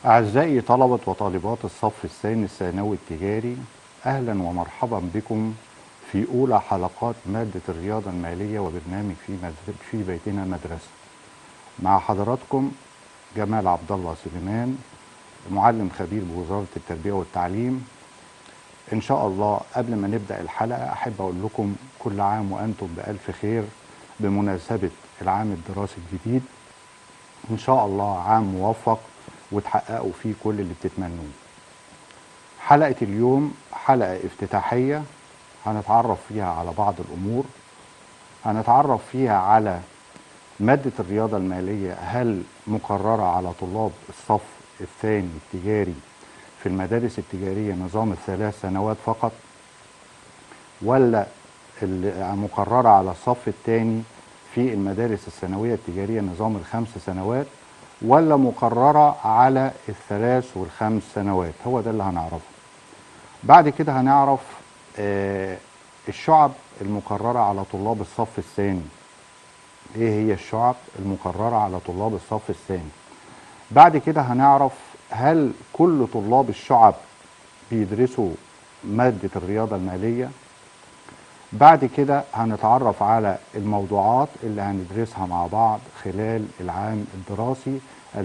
أعزائي طلبة وطالبات الصف الثاني الثانوي التجاري أهلا ومرحبا بكم في أولى حلقات مادة الرياضة المالية وبرنامج في مد- في بيتنا مدرسة. مع حضراتكم جمال عبد الله سليمان معلم خبير بوزارة التربية والتعليم. إن شاء الله قبل ما نبدأ الحلقة أحب أقول لكم كل عام وأنتم بألف خير بمناسبة العام الدراسي الجديد. إن شاء الله عام موفق وتحققوا فيه كل اللي بتتمنوه. حلقة اليوم حلقة افتتاحية هنتعرف فيها على بعض الأمور هنتعرف فيها على مادة الرياضة المالية هل مقررة على طلاب الصف الثاني التجاري في المدارس التجارية نظام الثلاث سنوات فقط ولا ال- مقررة على الصف الثاني في المدارس الثانوية التجارية نظام الخمس سنوات ولا مقررة على الثلاث والخمس سنوات هو ده اللي هنعرفه بعد كده هنعرف آه، الشعب المقررة على طلاب الصف الثاني ايه هي الشعب المقررة على طلاب الصف الثاني بعد كده هنعرف هل كل طلاب الشعب بيدرسوا مادة الرياضة المالية بعد كده هنتعرف على الموضوعات اللي هندرسها مع بعض خلال العام الدراسي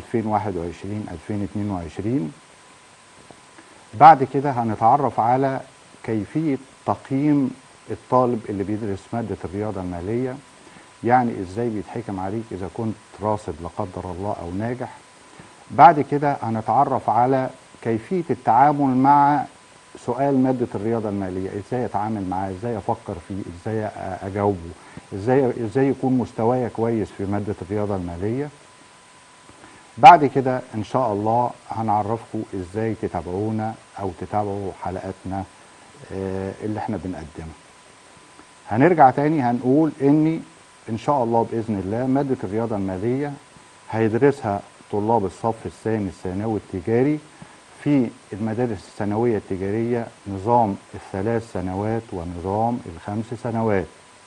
2021-2022 بعد كده هنتعرف على كيفية تقييم الطالب اللي بيدرس مادة الرياضة المالية يعني ازاي بيتحكم عليك اذا كنت راصد لا قدر الله او ناجح بعد كده هنتعرف على كيفية التعامل مع سؤال مادة الرياضة المالية ازاي اتعامل معاه ازاي افكر فيه ازاي أ- اجاوبه ازاي ازاي يكون مستواي كويس في مادة الرياضة المالية بعد كده ان شاء الله هنعرفكم ازاي تتابعونا او تتابعوا حلقاتنا آه، اللي احنا بنقدمها هنرجع تاني هنقول اني ان شاء الله باذن الله ماده الرياضه الماليه هيدرسها طلاب الصف الثاني الثانوي التجاري في المدارس الثانويه التجاريه نظام الثلاث سنوات ونظام الخمس سنوات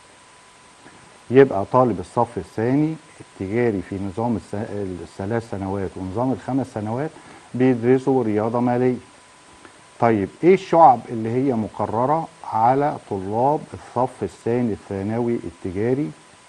يبقى طالب الصف الثاني التجاري في نظام الس- الثلاث سنوات ونظام الخمس سنوات بيدرسوا رياضه ماليه طيب ايه الشعب اللي هي مقررة على طلاب الصف الثاني الثانوي التجاري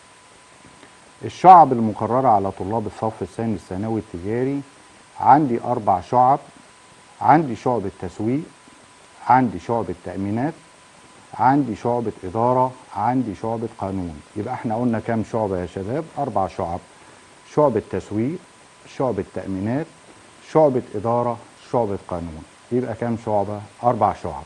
الشعب المقررة على طلاب الصف الثاني الثانوي التجاري عندي أربع شعب عندي شعبة تسويق عندي شعبة تأمينات عندي شعبة إدارة عندي شعبة قانون يبقى احنا قلنا كام شعبة يا شباب أربع شعب شعبة تسويق شعبة تأمينات شعبة إدارة شعبة قانون يبقى كام شعبة أربع شعب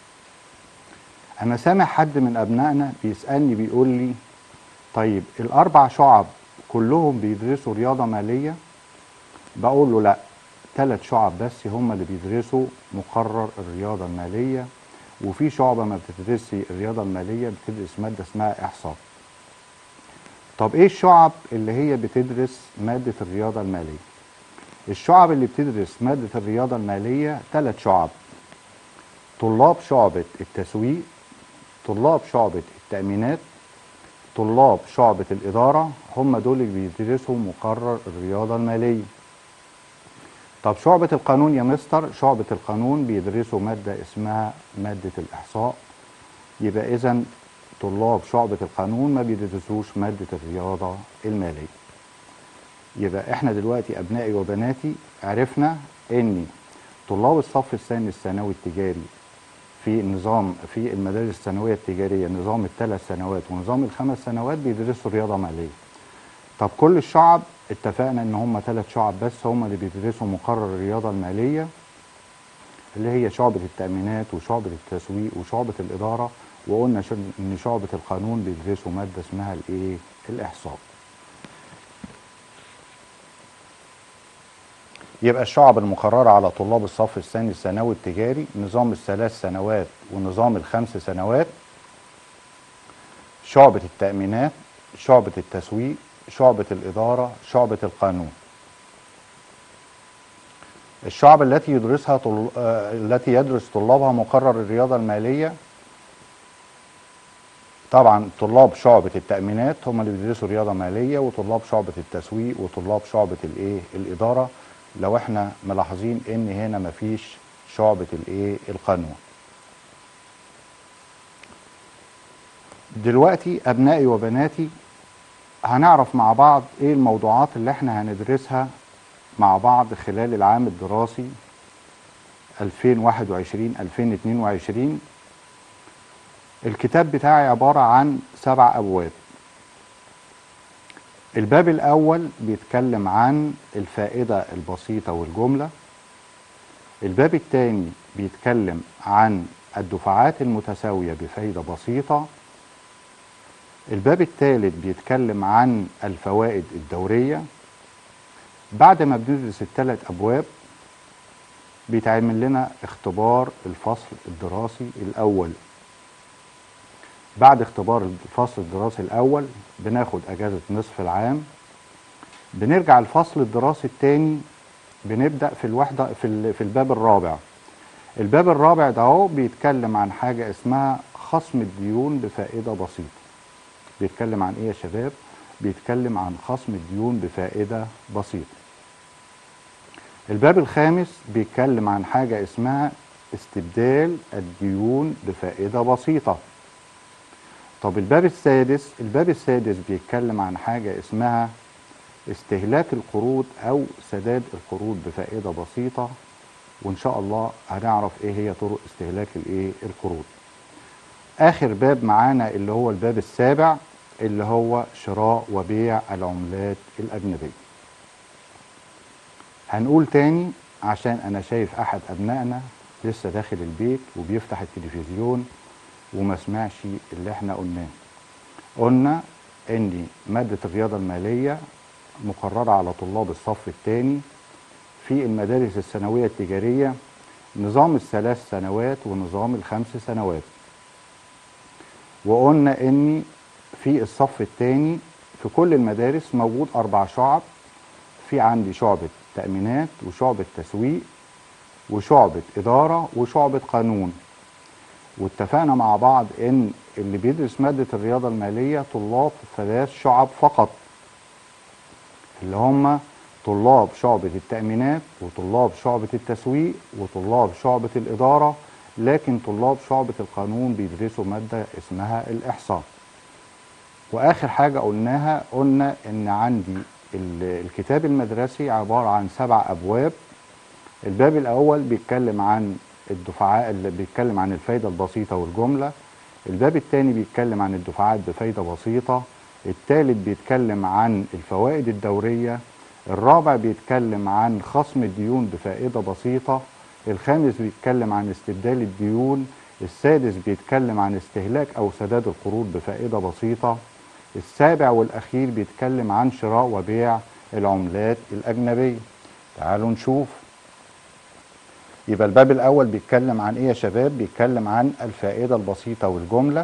أنا سامع حد من أبنائنا بيسألني بيقول لي طيب الأربع شعب كلهم بيدرسوا رياضة مالية بقول له لا ثلاث شعب بس هم اللي بيدرسوا مقرر الرياضة المالية وفي شعبة ما بتدرسش الرياضة المالية بتدرس مادة اسمها إحصاء طب إيه الشعب اللي هي بتدرس مادة الرياضة المالية الشعب اللي بتدرس مادة الرياضة المالية ثلاث شعب طلاب شعبة التسويق طلاب شعبة التأمينات طلاب شعبة الإدارة هم دول اللي بيدرسوا مقرر الرياضة المالية طب شعبة القانون يا مستر شعبة القانون بيدرسوا مادة اسمها مادة الإحصاء يبقى إذا طلاب شعبة القانون ما بيدرسوش مادة الرياضة المالية يبقى احنا دلوقتي ابنائي وبناتي عرفنا ان طلاب الصف الثاني الثانوي التجاري في نظام في المدارس الثانويه التجاريه نظام الثلاث سنوات ونظام الخمس سنوات بيدرسوا رياضه ماليه. طب كل الشعب اتفقنا ان هم ثلاث شعب بس هم اللي بيدرسوا مقرر الرياضه الماليه اللي هي شعبه التامينات وشعبه التسويق وشعبه الاداره وقلنا شر- ان شعبه القانون بيدرسوا ماده اسمها الايه؟ الاحصاء. يبقى الشعب المقررة على طلاب الصف الثاني الثانوي التجاري نظام الثلاث سنوات ونظام الخمس سنوات شعبة التأمينات شعبة التسويق شعبة الإدارة شعبة القانون الشعب التي يدرسها طل... آه، التي يدرس طلابها مقرر الرياضة المالية طبعا طلاب شعبة التأمينات هم اللي بيدرسوا رياضة مالية وطلاب شعبة التسويق وطلاب شعبة الايه الإدارة لو احنا ملاحظين ان هنا مفيش شعبة الايه القانون دلوقتي ابنائي وبناتي هنعرف مع بعض ايه الموضوعات اللي احنا هندرسها مع بعض خلال العام الدراسي 2021 2022 الكتاب بتاعي عبارة عن سبع أبواب الباب الأول بيتكلم عن الفائدة البسيطة والجملة الباب الثاني بيتكلم عن الدفعات المتساوية بفايدة بسيطة الباب الثالث بيتكلم عن الفوائد الدورية بعد ما بندرس الثلاث أبواب بيتعمل لنا اختبار الفصل الدراسي الأول بعد اختبار الفصل الدراسي الأول بناخد أجازة نصف العام بنرجع الفصل الدراسي الثاني بنبدأ في الوحدة في, ال- في الباب الرابع الباب الرابع ده اهو بيتكلم عن حاجة اسمها خصم الديون بفائدة بسيطة بيتكلم عن ايه يا شباب بيتكلم عن خصم الديون بفائدة بسيطة الباب الخامس بيتكلم عن حاجة اسمها استبدال الديون بفائدة بسيطة طب الباب السادس الباب السادس بيتكلم عن حاجة اسمها استهلاك القروض أو سداد القروض بفائدة بسيطة وإن شاء الله هنعرف إيه هي طرق استهلاك الإيه القروض آخر باب معانا اللي هو الباب السابع اللي هو شراء وبيع العملات الأجنبية هنقول تاني عشان أنا شايف أحد أبنائنا لسه داخل البيت وبيفتح التلفزيون وما سمعش اللي احنا قلناه قلنا ان مادة الرياضة المالية مقررة على طلاب الصف الثاني في المدارس الثانوية التجارية نظام الثلاث سنوات ونظام الخمس سنوات وقلنا ان في الصف الثاني في كل المدارس موجود اربع شعب في عندي شعبة تأمينات وشعبة تسويق وشعبة إدارة وشعبة قانون واتفقنا مع بعض ان اللي بيدرس مادة الرياضة المالية طلاب ثلاث شعب فقط اللي هم طلاب شعبة التأمينات وطلاب شعبة التسويق وطلاب شعبة الإدارة لكن طلاب شعبة القانون بيدرسوا مادة اسمها الإحصاء وآخر حاجة قلناها قلنا إن عندي ال- الكتاب المدرسي عبارة عن سبع أبواب الباب الأول بيتكلم عن الدفعات اللي بيتكلم عن الفايدة البسيطة والجملة الباب الثاني بيتكلم عن الدفعات بفايدة بسيطة الثالث بيتكلم عن الفوائد الدورية الرابع بيتكلم عن خصم الديون بفائدة بسيطة الخامس بيتكلم عن استبدال الديون السادس بيتكلم عن استهلاك أو سداد القروض بفائدة بسيطة السابع والأخير بيتكلم عن شراء وبيع العملات الأجنبية تعالوا نشوف يبقى الباب الأول بيتكلم عن إيه يا شباب؟ بيتكلم عن الفائدة البسيطة والجملة.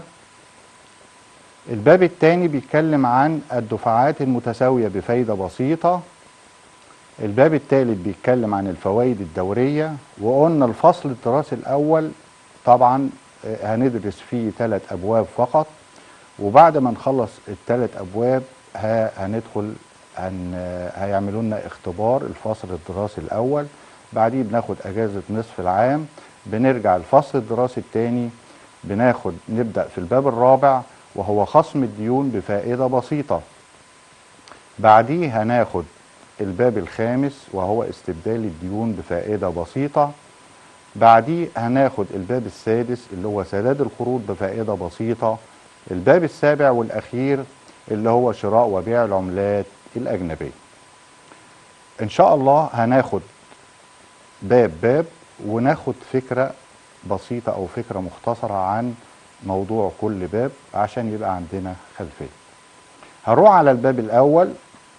الباب الثاني بيتكلم عن الدفعات المتساوية بفايدة بسيطة. الباب الثالث بيتكلم عن الفوائد الدورية وقلنا الفصل الدراسي الأول طبعا آه، هندرس فيه ثلاث أبواب فقط وبعد ما نخلص الثلاث أبواب ه- هندخل هن هيعملوا لنا اختبار الفصل الدراسي الأول بعديه بناخد اجازه نصف العام بنرجع الفصل الدراسي الثاني بناخد نبدا في الباب الرابع وهو خصم الديون بفائده بسيطه بعديه هناخد الباب الخامس وهو استبدال الديون بفائده بسيطه بعديه هناخد الباب السادس اللي هو سداد القروض بفائده بسيطه الباب السابع والاخير اللي هو شراء وبيع العملات الاجنبيه ان شاء الله هناخد باب باب وناخد فكرة بسيطة أو فكرة مختصرة عن موضوع كل باب عشان يبقى عندنا خلفية هنروح على الباب الأول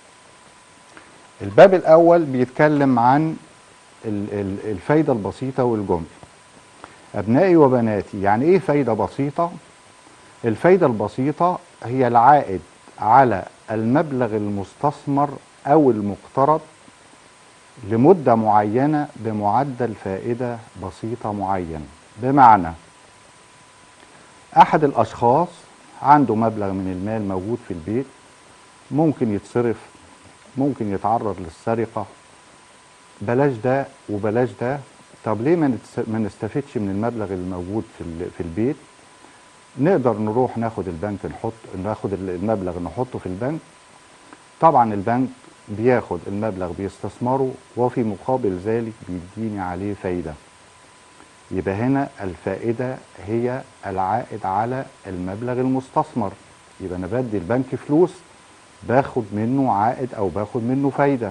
الباب الأول بيتكلم عن ال- ال- الفايدة البسيطة والجملة أبنائي وبناتي يعني إيه فايدة بسيطة؟ الفايدة البسيطة هي العائد على المبلغ المستثمر أو المقترض لمدة معينة بمعدل فائدة بسيطة معين بمعنى أحد الأشخاص عنده مبلغ من المال موجود في البيت ممكن يتصرف ممكن يتعرض للسرقة بلاش ده وبلاش ده طب ليه ما نتس- ما نستفدش من المبلغ الموجود في ال- في البيت نقدر نروح ناخد البنك نحط ناخد المبلغ نحطه في البنك طبعا البنك بياخد المبلغ بيستثمره وفي مقابل ذلك بيديني عليه فايدة يبقى هنا الفائدة هي العائد على المبلغ المستثمر يبقى أنا بدي البنك فلوس باخد منه عائد أو باخد منه فايدة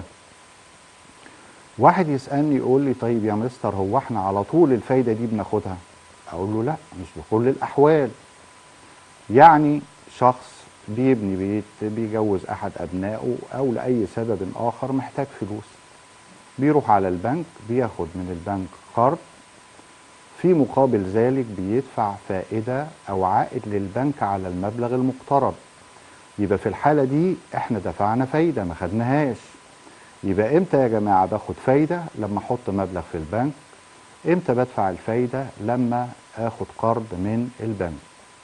واحد يسألني يقول لي طيب يا مستر هو احنا على طول الفايدة دي بناخدها أقول له لا مش بكل الأحوال يعني شخص بيبني بيت بيجوز احد ابنائه او لاي سبب اخر محتاج فلوس بيروح على البنك بياخد من البنك قرض في مقابل ذلك بيدفع فائده او عائد للبنك على المبلغ المقترض يبقى في الحاله دي احنا دفعنا فايده ما خدناهاش يبقى امتى يا جماعه باخد فايده لما احط مبلغ في البنك امتى بدفع الفايده لما اخد قرض من البنك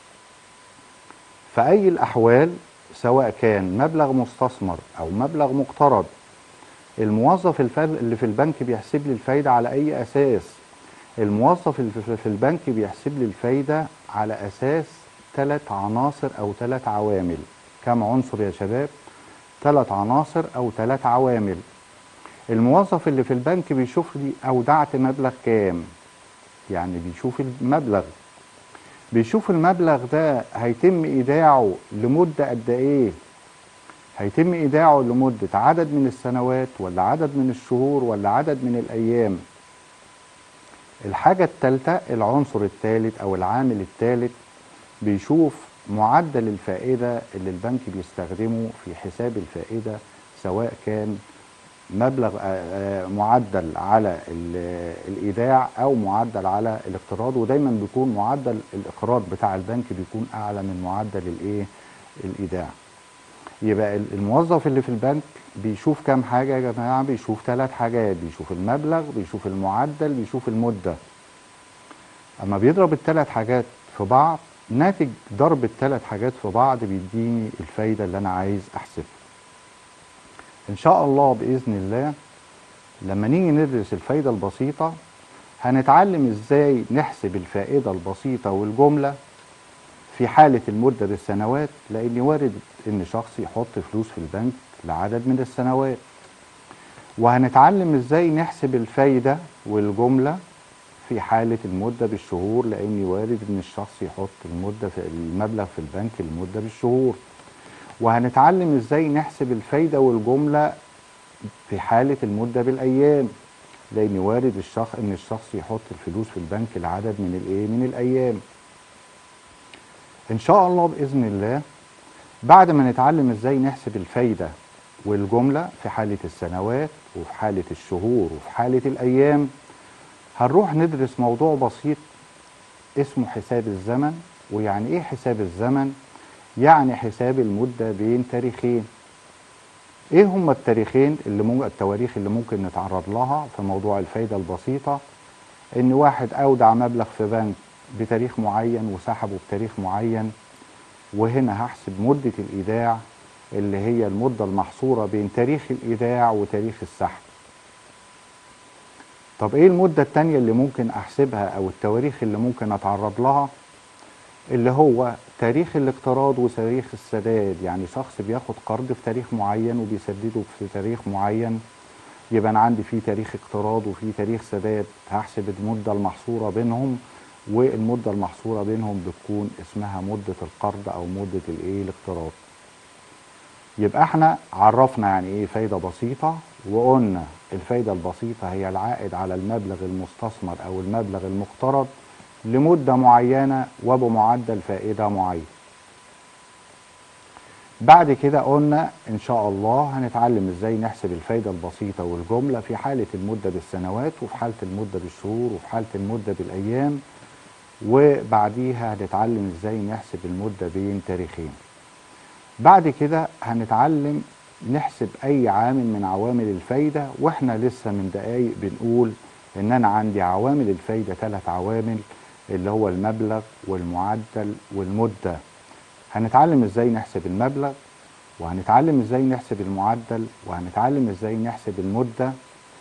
في أي الأحوال سواء كان مبلغ مستثمر أو مبلغ مقترض الموظف الفل- اللي في البنك بيحسب لي الفايدة على أي أساس الموظف اللي في- في البنك بيحسب لي الفايدة على أساس ثلاث عناصر أو ثلاث عوامل كم عنصر يا شباب؟ ثلاث عناصر أو ثلاث عوامل الموظف اللي في البنك بيشوف لي أودعت مبلغ كام يعني بيشوف المبلغ بيشوف المبلغ ده هيتم ايداعه لمده قد ايه هيتم ايداعه لمده عدد من السنوات ولا عدد من الشهور ولا عدد من الايام الحاجه الثالثه العنصر الثالث او العامل الثالث بيشوف معدل الفائده اللي البنك بيستخدمه في حساب الفائده سواء كان مبلغ آه، آه، معدل على ال- الايداع او معدل على الاقتراض ودايما بيكون معدل الاقراض بتاع البنك بيكون اعلى من معدل الايه الايداع يبقى ال- الموظف اللي في البنك بيشوف كام حاجه يا جماعه بيشوف ثلاث حاجات بيشوف المبلغ بيشوف المعدل بيشوف المده اما بيضرب الثلاث حاجات في بعض ناتج ضرب الثلاث حاجات في بعض بيديني الفايده اللي انا عايز احسبها ان شاء الله باذن الله لما نيجي ندرس الفايده البسيطه هنتعلم ازاي نحسب الفائده البسيطه والجمله في حاله المده بالسنوات لان وارد ان شخص يحط فلوس في البنك لعدد من السنوات وهنتعلم ازاي نحسب الفايده والجمله في حاله المده بالشهور لان وارد ان الشخص يحط المده في المبلغ في البنك لمده بالشهور وهنتعلم ازاي نحسب الفايده والجمله في حاله المده بالايام لان وارد الشخص ان الشخص يحط الفلوس في البنك لعدد من الايه من الايام ان شاء الله باذن الله بعد ما نتعلم ازاي نحسب الفايده والجمله في حاله السنوات وفي حاله الشهور وفي حاله الايام هنروح ندرس موضوع بسيط اسمه حساب الزمن ويعني ايه حساب الزمن يعني حساب المدة بين تاريخين ايه هما التاريخين اللي ممكن التواريخ اللي ممكن نتعرض لها في موضوع الفايدة البسيطة ان واحد اودع مبلغ في بنك بتاريخ معين وسحبه بتاريخ معين وهنا هحسب مدة الايداع اللي هي المدة المحصورة بين تاريخ الايداع وتاريخ السحب طب ايه المدة التانية اللي ممكن احسبها او التواريخ اللي ممكن اتعرض لها اللي هو تاريخ الاقتراض وتاريخ السداد يعني شخص بياخد قرض في تاريخ معين وبيسدده في تاريخ معين يبقى انا عندي في تاريخ اقتراض وفي تاريخ سداد هحسب المده المحصوره بينهم والمده المحصوره بينهم بتكون اسمها مده القرض او مده الايه الاقتراض يبقى احنا عرفنا يعني ايه فايده بسيطه وقلنا الفايده البسيطه هي العائد على المبلغ المستثمر او المبلغ المقترض لمده معينه وبمعدل فائده معين بعد كده قلنا ان شاء الله هنتعلم ازاي نحسب الفايده البسيطه والجمله في حاله المده بالسنوات وفي حاله المده بالشهور وفي حاله المده بالايام وبعديها هنتعلم ازاي نحسب المده بين تاريخين بعد كده هنتعلم نحسب اي عامل من عوامل الفايده واحنا لسه من دقايق بنقول ان انا عندي عوامل الفايده ثلاث عوامل اللي هو المبلغ والمعدل والمده هنتعلم ازاي نحسب المبلغ وهنتعلم ازاي نحسب المعدل وهنتعلم ازاي نحسب المده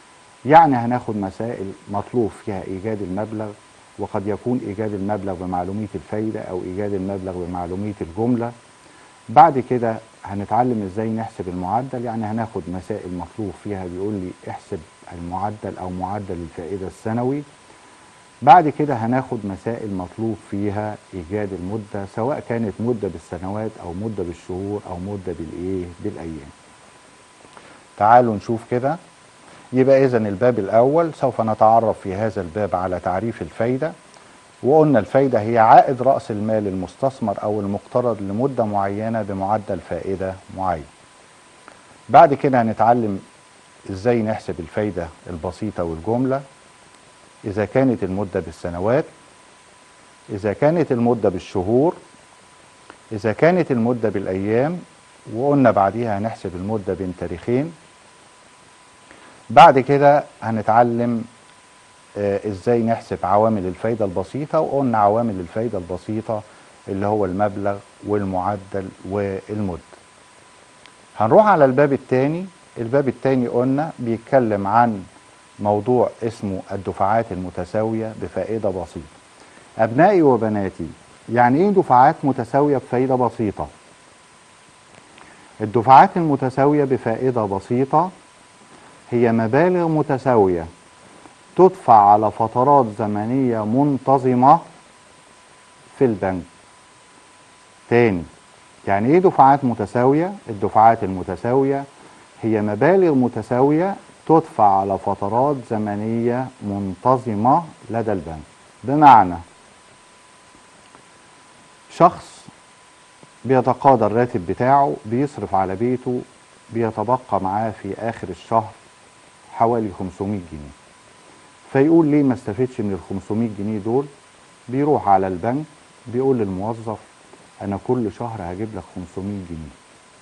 يعني هناخد مسائل مطلوب فيها ايجاد المبلغ وقد يكون ايجاد المبلغ بمعلوميه الفايده او ايجاد المبلغ بمعلوميه الجمله بعد كده هنتعلم ازاي نحسب المعدل يعني هناخد مسائل مطلوب فيها بيقول لي احسب المعدل او معدل الفائده السنوي بعد كده هناخد مسائل مطلوب فيها ايجاد المده سواء كانت مده بالسنوات او مده بالشهور او مده بالايه بالايام تعالوا نشوف كده يبقى اذا الباب الاول سوف نتعرف في هذا الباب على تعريف الفايده وقلنا الفايده هي عائد راس المال المستثمر او المقترض لمده معينه بمعدل فائده معين بعد كده هنتعلم ازاي نحسب الفايده البسيطه والجمله إذا كانت المدة بالسنوات إذا كانت المدة بالشهور إذا كانت المدة بالأيام وقلنا بعديها هنحسب المدة بين تاريخين بعد كده هنتعلم آه ازاي نحسب عوامل الفايدة البسيطة وقلنا عوامل الفايدة البسيطة اللي هو المبلغ والمعدل والمدة هنروح على الباب الثاني الباب الثاني قلنا بيتكلم عن موضوع اسمه الدفعات المتساوية بفائدة بسيطة أبنائي وبناتي يعني إيه دفعات متساوية بفائدة بسيطة الدفعات المتساوية بفائدة بسيطة هي مبالغ متساوية تدفع على فترات زمنية منتظمة في البنك تاني يعني ايه دفعات متساوية الدفعات المتساوية هي مبالغ متساوية تدفع على فترات زمنية منتظمة لدى البنك بمعنى شخص بيتقاضى الراتب بتاعه بيصرف على بيته بيتبقى معاه في آخر الشهر حوالي 500 جنيه فيقول ليه ما استفدش من ال 500 جنيه دول بيروح على البنك بيقول للموظف أنا كل شهر هجيب لك 500 جنيه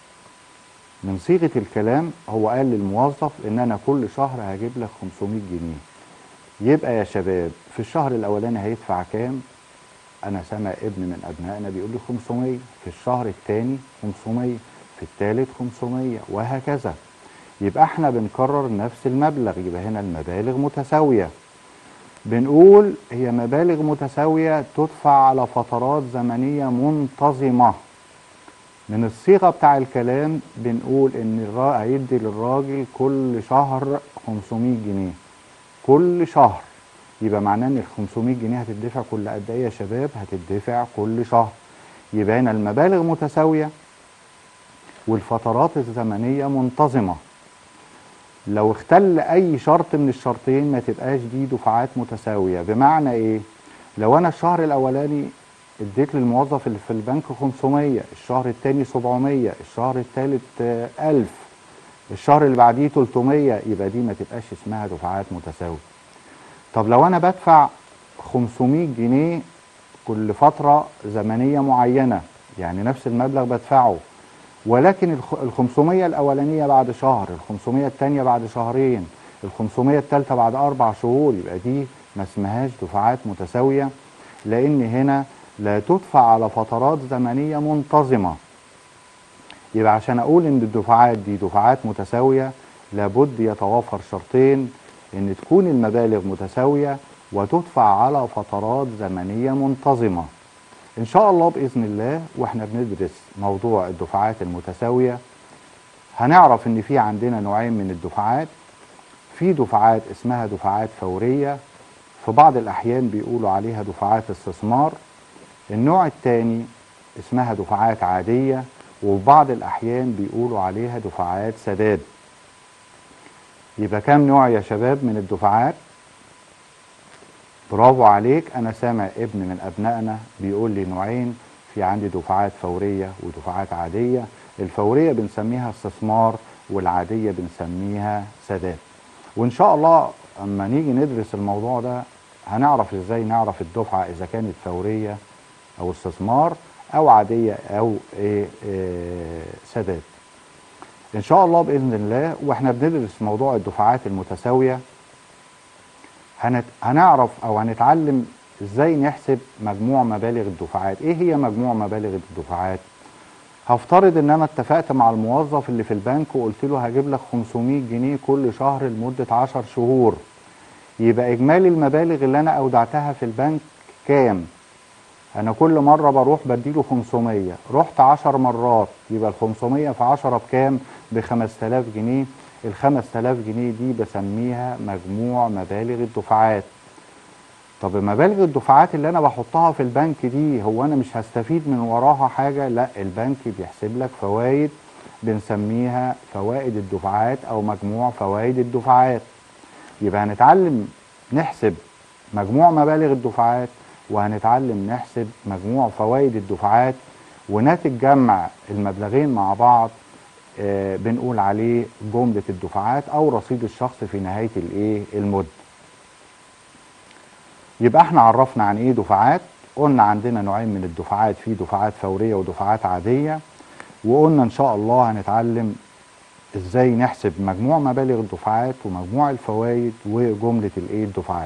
من صيغه الكلام هو قال للموظف ان انا كل شهر هجيب لك 500 جنيه يبقى يا شباب في الشهر الاولاني هيدفع كام انا سامع ابن من ابنائنا بيقول لي 500 في الشهر الثاني 500 في الثالث 500 وهكذا يبقى احنا بنكرر نفس المبلغ يبقى هنا المبالغ متساويه بنقول هي مبالغ متساويه تدفع على فترات زمنيه منتظمه من الصيغه بتاع الكلام بنقول ان الرا هيدي للراجل كل شهر 500 جنيه كل شهر يبقى معناه ان ال 500 جنيه هتدفع كل قد ايه يا شباب هتدفع كل شهر يبقى هنا المبالغ متساويه والفترات الزمنيه منتظمه لو اختل اي شرط من الشرطين ما تبقاش دي دفعات متساويه بمعنى ايه لو انا الشهر الاولاني اديت للموظف اللي في البنك 500 الشهر الثاني 700 الشهر الثالث 1000 الشهر اللي بعديه 300 يبقى دي ما تبقاش اسمها دفعات متساويه طب لو انا بدفع 500 جنيه كل فترة زمنية معينة يعني نفس المبلغ بدفعه ولكن ال 500 الأولانية بعد شهر ال 500 الثانية بعد شهرين ال 500 الثالثة بعد أربع شهور يبقى دي ما اسمهاش دفعات متساوية لأن هنا لا تدفع على فترات زمنية منتظمة يبقى عشان أقول إن الدفعات دي دفعات متساوية لابد يتوافر شرطين إن تكون المبالغ متساوية وتدفع على فترات زمنية منتظمة إن شاء الله بإذن الله وإحنا بندرس موضوع الدفعات المتساوية هنعرف إن في عندنا نوعين من الدفعات في دفعات اسمها دفعات فورية في بعض الأحيان بيقولوا عليها دفعات استثمار النوع الثاني اسمها دفعات عادية وبعض الأحيان بيقولوا عليها دفعات سداد يبقى كام نوع يا شباب من الدفعات برافو عليك أنا سامع ابن من أبنائنا بيقول لي نوعين في عندي دفعات فورية ودفعات عادية الفورية بنسميها استثمار والعادية بنسميها سداد وإن شاء الله أما نيجي ندرس الموضوع ده هنعرف إزاي نعرف الدفعة إذا كانت فورية او استثمار او عاديه او ايه إيه سداد ان شاء الله باذن الله واحنا بندرس موضوع الدفعات المتساويه هنت... هنعرف او هنتعلم ازاي نحسب مجموع مبالغ الدفعات ايه هي مجموع مبالغ الدفعات هفترض ان انا اتفقت مع الموظف اللي في البنك وقلت له هجيب لك 500 جنيه كل شهر لمدة 10 شهور يبقى اجمالي المبالغ اللي انا اودعتها في البنك كام انا كل مرة بروح بديله 500 رحت 10 مرات يبقى ال 500 في 10 بكام ب 5000 جنيه ال 5000 جنيه دي بسميها مجموع مبالغ الدفعات طب مبالغ الدفعات اللي انا بحطها في البنك دي هو انا مش هستفيد من وراها حاجة لا البنك بيحسب لك فوائد بنسميها فوائد الدفعات او مجموع فوائد الدفعات يبقى هنتعلم نحسب مجموع مبالغ الدفعات وهنتعلم نحسب مجموع فوائد الدفعات وناتج جمع المبلغين مع بعض آه بنقول عليه جملة الدفعات او رصيد الشخص في نهاية الايه المدة يبقى احنا عرفنا عن ايه دفعات قلنا عندنا نوعين من الدفعات في دفعات فورية ودفعات عادية وقلنا ان شاء الله هنتعلم ازاي نحسب مجموع مبالغ الدفعات ومجموع الفوائد وجملة الايه الدفعات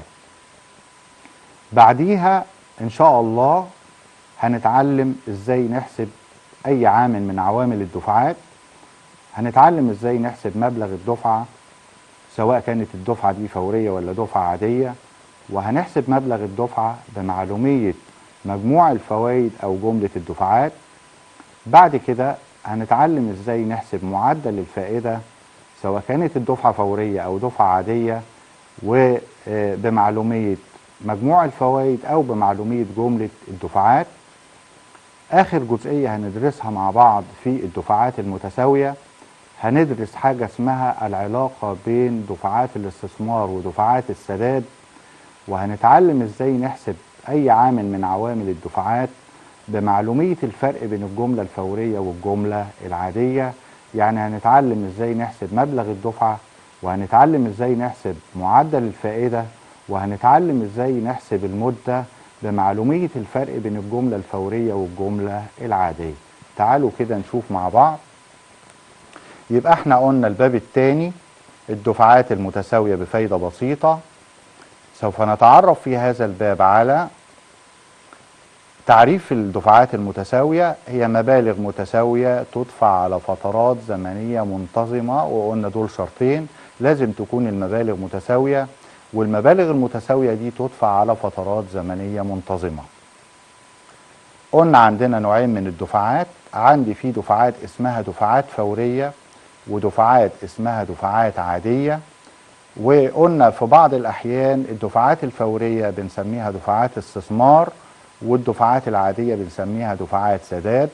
بعديها ان شاء الله هنتعلم ازاي نحسب اي عامل من عوامل الدفعات هنتعلم ازاي نحسب مبلغ الدفعة سواء كانت الدفعة دي فورية ولا دفعة عادية وهنحسب مبلغ الدفعة بمعلومية مجموع الفوائد أو جملة الدفعات بعد كده هنتعلم ازاي نحسب معدل الفائدة سواء كانت الدفعة فورية أو دفعة عادية وبمعلومية مجموع الفوائد أو بمعلومية جملة الدفعات آخر جزئية هندرسها مع بعض في الدفعات المتساوية هندرس حاجة اسمها العلاقة بين دفعات الاستثمار ودفعات السداد وهنتعلم ازاي نحسب اي عامل من عوامل الدفعات بمعلومية الفرق بين الجملة الفورية والجملة العادية يعني هنتعلم ازاي نحسب مبلغ الدفعة وهنتعلم ازاي نحسب معدل الفائدة وهنتعلم ازاي نحسب المدة بمعلومية الفرق بين الجملة الفورية والجملة العادية تعالوا كده نشوف مع بعض يبقى احنا قلنا الباب الثاني الدفعات المتساوية بفايدة بسيطة سوف نتعرف في هذا الباب على تعريف الدفعات المتساوية هي مبالغ متساوية تدفع على فترات زمنية منتظمة وقلنا دول شرطين لازم تكون المبالغ متساوية والمبالغ المتساوية دي تدفع على فترات زمنية منتظمة قلنا عندنا نوعين من الدفعات عندي في دفعات اسمها دفعات فورية ودفعات اسمها دفعات عادية وقلنا في بعض الأحيان الدفعات الفورية بنسميها دفعات استثمار والدفعات العادية بنسميها دفعات سداد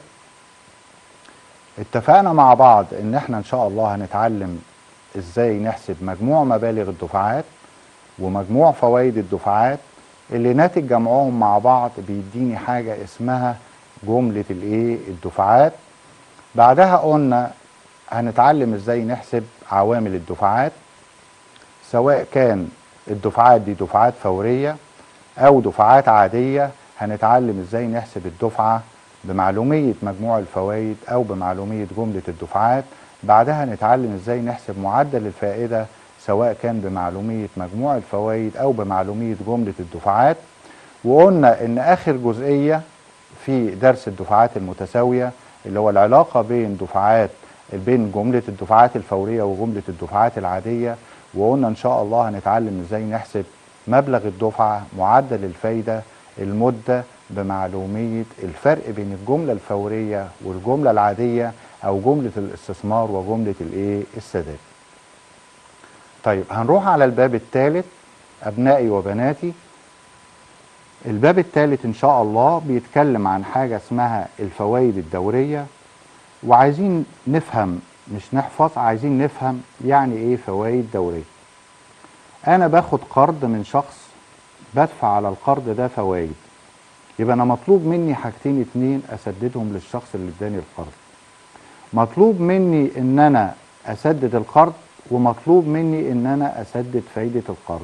اتفقنا مع بعض ان احنا ان شاء الله هنتعلم ازاي نحسب مجموع مبالغ الدفعات ومجموع فوائد الدفعات اللي ناتج جمعهم مع بعض بيديني حاجة اسمها جملة الايه الدفعات بعدها قلنا هنتعلم ازاي نحسب عوامل الدفعات سواء كان الدفعات دي دفعات فورية او دفعات عادية هنتعلم ازاي نحسب الدفعة بمعلومية مجموع الفوائد او بمعلومية جملة الدفعات بعدها نتعلم ازاي نحسب معدل الفائدة سواء كان بمعلومية مجموع الفوائد او بمعلومية جملة الدفعات وقلنا ان اخر جزئية في درس الدفعات المتساوية اللي هو العلاقة بين دفعات بين جملة الدفعات الفورية وجملة الدفعات العادية وقلنا ان شاء الله هنتعلم ازاي نحسب مبلغ الدفعة معدل الفايدة المدة بمعلومية الفرق بين الجملة الفورية والجملة العادية او جملة الاستثمار وجملة الايه السداد طيب هنروح على الباب الثالث ابنائي وبناتي الباب الثالث ان شاء الله بيتكلم عن حاجة اسمها الفوائد الدورية وعايزين نفهم مش نحفظ عايزين نفهم يعني ايه فوائد دورية انا باخد قرض من شخص بدفع على القرض ده فوائد يبقى انا مطلوب مني حاجتين اتنين اسددهم للشخص اللي اداني القرض مطلوب مني ان انا اسدد القرض ومطلوب مني ان انا اسدد فايدة القرض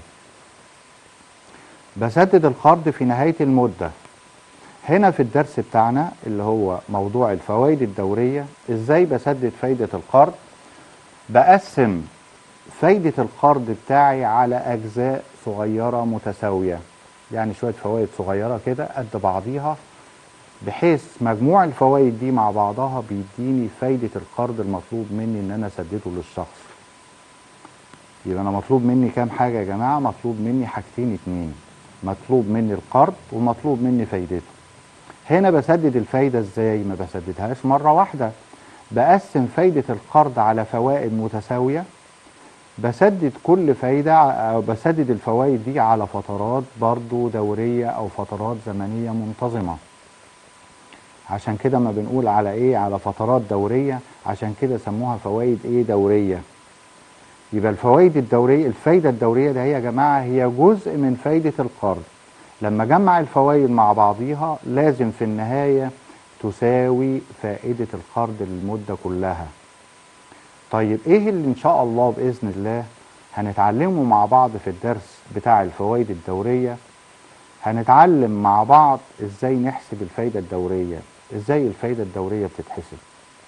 بسدد القرض في نهاية المدة هنا في الدرس بتاعنا اللي هو موضوع الفوائد الدورية ازاي بسدد فايدة القرض بقسم فايدة القرض بتاعي على اجزاء صغيرة متساوية يعني شوية فوائد صغيرة كده قد بعضيها بحيث مجموع الفوائد دي مع بعضها بيديني فايدة القرض المطلوب مني ان انا اسدده للشخص يبقى انا مطلوب مني كام حاجة يا جماعة مطلوب مني حاجتين اتنين مطلوب مني القرض ومطلوب مني فايدته هنا بسدد الفايدة ازاي ما بسددهاش مرة واحدة بقسم فايدة القرض على فوائد متساوية بسدد كل فايدة أو بسدد الفوائد دي على فترات برضو دورية أو فترات زمنية منتظمة عشان كده ما بنقول على ايه على فترات دورية عشان كده سموها فوائد ايه دورية يبقى الفوائد الدورية الفايدة الدورية ده هي يا جماعة هي جزء من فايدة القرض لما جمع الفوائد مع بعضيها لازم في النهاية تساوي فائدة القرض للمدة كلها طيب ايه اللي ان شاء الله بإذن الله هنتعلمه مع بعض في الدرس بتاع الفوائد الدورية هنتعلم مع بعض ازاي نحسب الفايدة الدورية ازاي الفايدة الدورية بتتحسب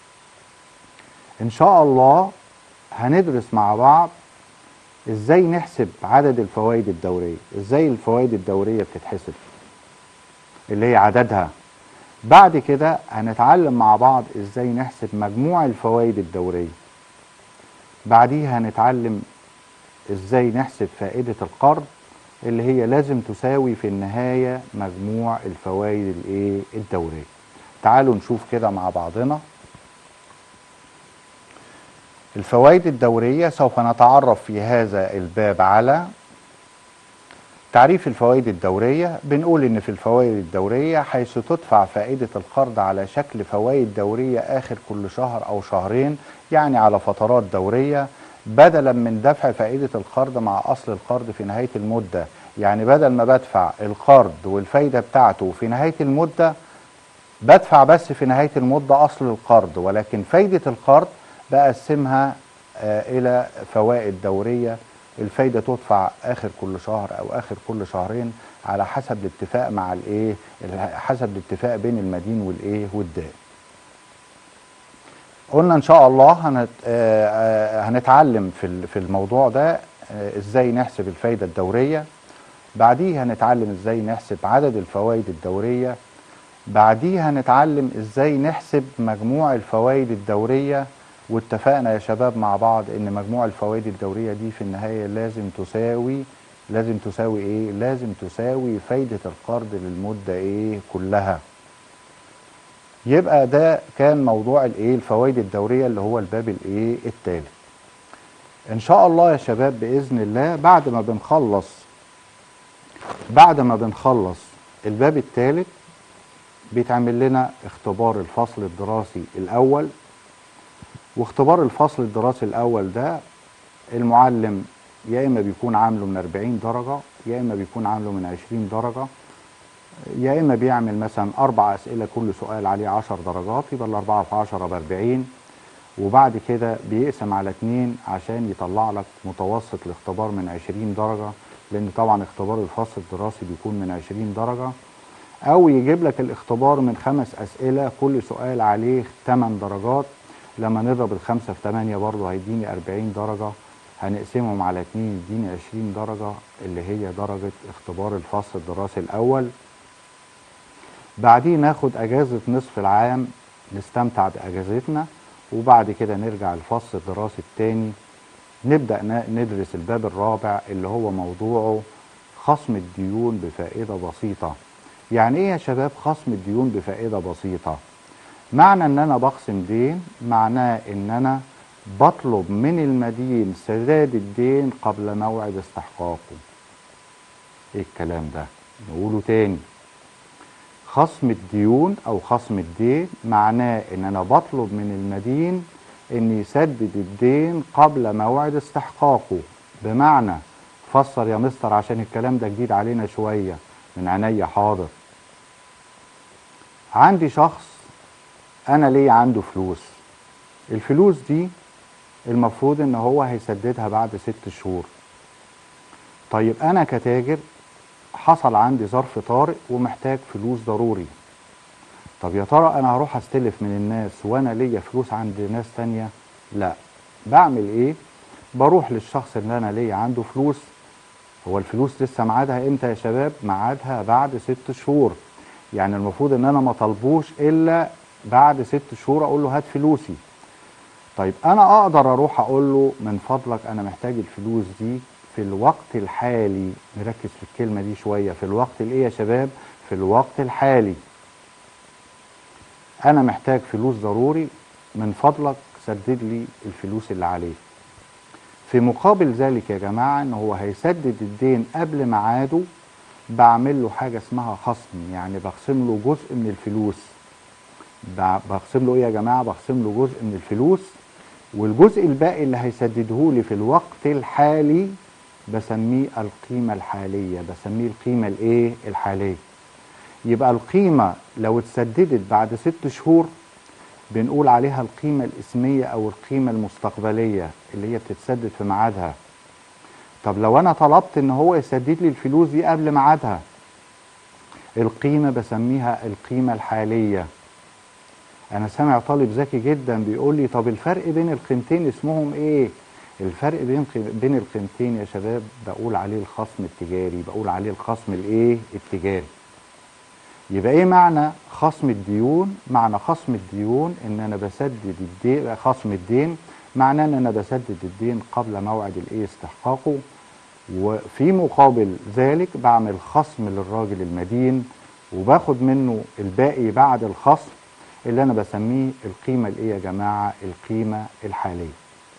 ان شاء الله هندرس مع بعض ازاي نحسب عدد الفوائد الدورية ازاي الفوائد الدورية بتتحسب اللي هي عددها بعد كده هنتعلم مع بعض ازاي نحسب مجموع الفوائد الدورية بعديها هنتعلم ازاي نحسب فائدة القرض اللي هي لازم تساوي في النهاية مجموع الفوائد الايه الدورية تعالوا نشوف كده مع بعضنا الفوائد الدورية سوف نتعرف في هذا الباب على تعريف الفوائد الدورية بنقول إن في الفوائد الدورية حيث تدفع فائدة القرض على شكل فوائد دورية آخر كل شهر أو شهرين يعني على فترات دورية بدلا من دفع فائدة القرض مع أصل القرض في نهاية المدة يعني بدل ما بدفع القرض والفايدة بتاعته في نهاية المدة بدفع بس في نهاية المدة أصل القرض ولكن فايدة القرض بقسمها آه إلى فوائد دورية الفايدة تدفع آخر كل شهر أو آخر كل شهرين على حسب الاتفاق مع الإيه حسب الاتفاق بين المدين والإيه والدائن قلنا ان شاء الله هنت... آه هنتعلم في في الموضوع ده آه ازاي نحسب الفايده الدوريه بعديه هنتعلم ازاي نحسب عدد الفوائد الدوريه بعديه هنتعلم ازاي نحسب مجموع الفوائد الدوريه واتفقنا يا شباب مع بعض ان مجموع الفوائد الدوريه دي في النهايه لازم تساوي لازم تساوي ايه لازم تساوي فايده القرض للمده ايه كلها يبقى ده كان موضوع الايه الفوائد الدوريه اللي هو الباب الايه الثالث ان شاء الله يا شباب باذن الله بعد ما بنخلص بعد ما بنخلص الباب الثالث بيتعمل لنا اختبار الفصل الدراسي الاول واختبار الفصل الدراسي الاول ده المعلم يا اما بيكون عامله من 40 درجه يا اما بيكون عامله من 20 درجه يا اما بيعمل مثلا اربع اسئله كل سؤال عليه 10 درجات يبقى الاربعه في 10 ب 40 وبعد كده بيقسم على اتنين عشان يطلع لك متوسط الاختبار من 20 درجه لان طبعا اختبار الفصل الدراسي بيكون من 20 درجه او يجيب لك الاختبار من خمس اسئله كل سؤال عليه 8 درجات لما نضرب الخمسه في 8 برضه هيديني 40 درجه هنقسمهم على اتنين يديني 20 درجه اللي هي درجه اختبار الفصل الدراسي الاول بعديه ناخد اجازه نصف العام نستمتع باجازتنا وبعد كده نرجع الفصل الدراسي الثاني نبدا ندرس الباب الرابع اللي هو موضوعه خصم الديون بفائده بسيطه يعني ايه يا شباب خصم الديون بفائده بسيطه معنى ان انا بخصم دين معناه ان انا بطلب من المدين سداد الدين قبل موعد استحقاقه ايه الكلام ده نقوله تاني خصم الديون او خصم الدين معناه ان انا بطلب من المدين ان يسدد الدين قبل موعد استحقاقه بمعنى فسر يا مستر عشان الكلام ده جديد علينا شويه من عينيا حاضر عندي شخص انا ليه عنده فلوس الفلوس دي المفروض ان هو هيسددها بعد ست شهور طيب انا كتاجر حصل عندي ظرف طارئ ومحتاج فلوس ضروري طب يا ترى انا هروح استلف من الناس وانا ليا فلوس عند ناس تانية لا بعمل ايه بروح للشخص اللي انا ليا عنده فلوس هو الفلوس لسه ميعادها امتى يا شباب ميعادها بعد ست شهور يعني المفروض ان انا ما طلبوش الا بعد ست شهور اقول له هات فلوسي طيب انا اقدر اروح اقول له من فضلك انا محتاج الفلوس دي في الوقت الحالي نركز في الكلمة دي شوية في الوقت الايه يا شباب في الوقت الحالي انا محتاج فلوس ضروري من فضلك سدد لي الفلوس اللي عليك في مقابل ذلك يا جماعة ان هو هيسدد الدين قبل ميعاده بعمل له حاجة اسمها خصم يعني بخصم له جزء من الفلوس ب- بخصم له ايه يا جماعة بخصم له جزء من الفلوس والجزء الباقي اللي هيسدده لي في الوقت الحالي بسميه القيمة الحالية بسميه القيمة الايه الحالية يبقى القيمة لو اتسددت بعد ست شهور بنقول عليها القيمة الاسمية او القيمة المستقبلية اللي هي بتتسدد في ميعادها طب لو انا طلبت ان هو يسدد لي الفلوس دي قبل ميعادها القيمة بسميها القيمة الحالية انا سامع طالب ذكي جدا بيقول لي طب الفرق بين القيمتين اسمهم ايه الفرق بين بين القيمتين يا شباب بقول عليه الخصم التجاري بقول عليه الخصم الايه التجاري يبقى ايه معنى خصم الديون معنى خصم الديون ان انا بسدد الدين خصم الدين معناه ان انا بسدد الدين قبل موعد الايه استحقاقه وفي مقابل ذلك بعمل خصم للراجل المدين وباخد منه الباقي بعد الخصم اللي انا بسميه القيمه الايه يا جماعه القيمه الحاليه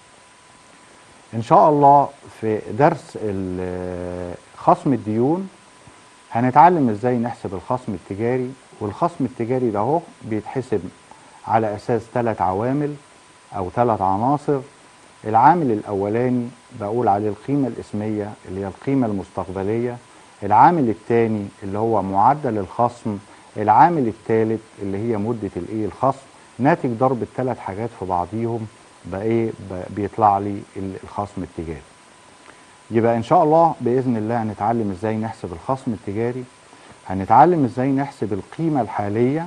ان شاء الله في درس ال- خصم الديون هنتعلم ازاي نحسب الخصم التجاري والخصم التجاري ده اهو بيتحسب على اساس ثلاث عوامل او ثلاث عناصر العامل الاولاني بقول عليه القيمه الاسميه اللي هي القيمه المستقبليه العامل الثاني اللي هو معدل الخصم العامل الثالث اللي هي مده الايه الخصم ناتج ضرب الثلاث حاجات في بعضيهم بقى ايه ب- بيطلع لي ال- الخصم التجاري يبقى ان شاء الله باذن الله هنتعلم ازاي نحسب الخصم التجاري هنتعلم ازاي نحسب القيمه الحاليه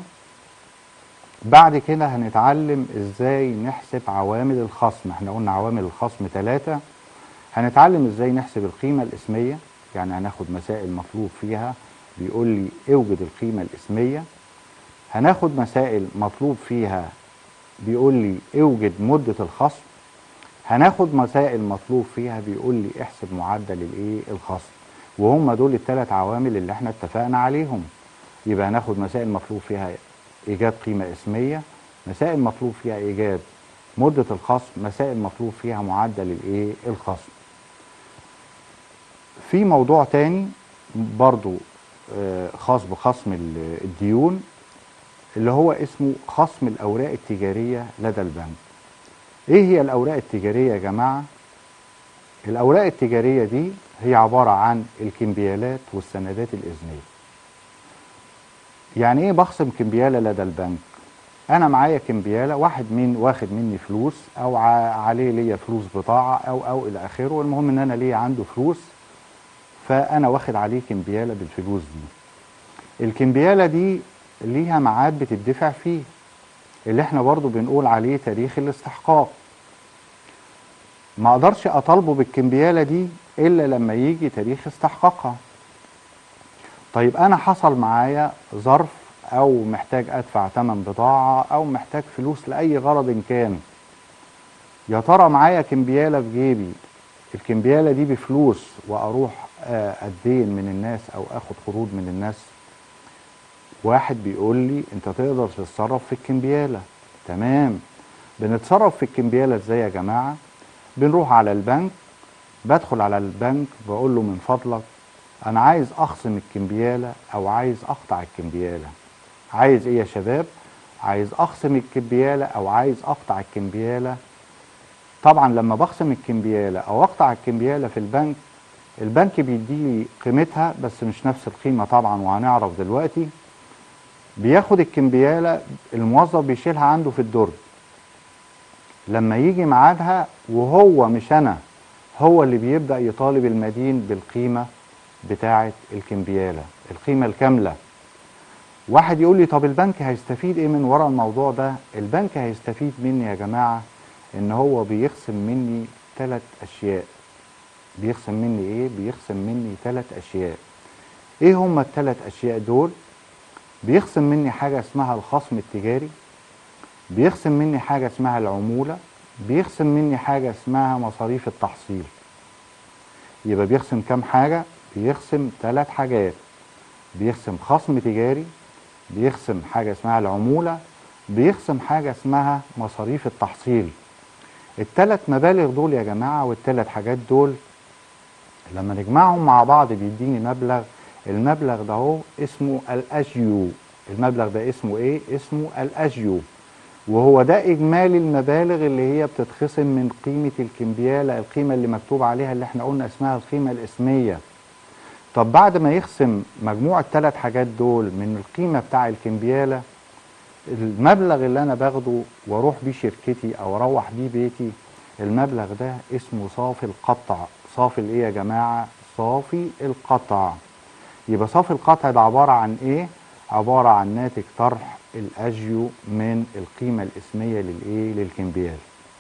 بعد كده هنتعلم ازاي نحسب عوامل الخصم احنا قلنا عوامل الخصم ثلاثة هنتعلم ازاي نحسب القيمة الاسمية يعني هناخد مسائل مطلوب فيها بيقول لي اوجد القيمة الاسمية هناخد مسائل مطلوب فيها بيقول لي اوجد مدة الخصم هناخد مسائل مطلوب فيها بيقول لي احسب معدل الايه الخصم وهم دول الثلاث عوامل اللي احنا اتفقنا عليهم يبقى هناخد مسائل مطلوب فيها ايجاد قيمه اسميه مسائل مطلوب فيها ايجاد مده الخصم مسائل مطلوب فيها معدل الايه الخصم في موضوع تاني برضو آه، خاص بخصم ال- الديون اللي هو اسمه خصم الاوراق التجاريه لدى البنك ايه هي الاوراق التجاريه يا جماعه الاوراق التجاريه دي هي عباره عن الكمبيالات والسندات الاذنيه يعني ايه بخصم كمبياله لدى البنك انا معايا كمبياله واحد من واخد مني فلوس او ع- عليه ليا فلوس بضاعه او او الى اخره المهم ان انا ليا عنده فلوس فانا واخد عليه كمبياله بالفلوس دي الكمبياله دي ليها ميعاد بتدفع فيه اللي احنا برضو بنقول عليه تاريخ الاستحقاق ما اقدرش اطالبه بالكمبياله دي الا لما يجي تاريخ استحقاقها طيب انا حصل معايا ظرف او محتاج ادفع ثمن بضاعه او محتاج فلوس لاي غرض كان يا ترى معايا كمبياله في جيبي الكمبياله دي بفلوس واروح آه، اتدين من الناس او اخد قروض من الناس واحد بيقول لي انت تقدر تتصرف في الكمبياله تمام بنتصرف في الكمبياله ازاي يا جماعه بنروح على البنك بدخل على البنك بقول له من فضلك انا عايز اخصم الكمبياله او عايز اقطع الكمبياله عايز ايه يا شباب عايز اخصم الكمبياله او عايز اقطع الكمبياله طبعا لما بخصم الكمبياله او اقطع الكمبياله في البنك البنك بيديلي قيمتها بس مش نفس القيمه طبعا وهنعرف دلوقتي بياخد الكمبياله الموظف بيشيلها عنده في الدرج لما يجي ميعادها وهو مش انا هو اللي بيبدا يطالب المدين بالقيمه بتاعه الكمبياله القيمه الكامله واحد يقول لي طب البنك هيستفيد ايه من ورا الموضوع ده البنك هيستفيد مني يا جماعه ان هو بيخصم مني ثلاث اشياء بيخصم مني ايه بيخصم مني ثلاث اشياء ايه هما الثلاث اشياء دول بيخصم مني حاجة اسمها الخصم التجاري بيخصم مني حاجة اسمها العمولة بيخصم مني حاجة اسمها مصاريف التحصيل يبقى بيخصم كام حاجة بيخصم ثلاث حاجات بيخصم خصم تجاري بيخصم حاجة اسمها العمولة بيخصم حاجة اسمها مصاريف التحصيل الثلاث مبالغ دول يا جماعة والثلاث حاجات دول لما نجمعهم مع بعض بيديني مبلغ المبلغ ده هو اسمه الاجيو المبلغ ده اسمه ايه اسمه الاجيو وهو ده اجمالي المبالغ اللي هي بتتخصم من قيمة الكمبيالة القيمة اللي مكتوب عليها اللي احنا قلنا اسمها القيمة الاسمية طب بعد ما يخصم مجموع الثلاث حاجات دول من القيمة بتاع الكمبيالة المبلغ اللي انا باخده واروح بيه شركتي او اروح بيه بيتي المبلغ ده اسمه صافي القطع صافي الايه يا جماعه صافي القطع يبقى صافي القطع ده عباره عن ايه عباره عن ناتج طرح الاجيو من القيمه الاسميه للايه للكمبيال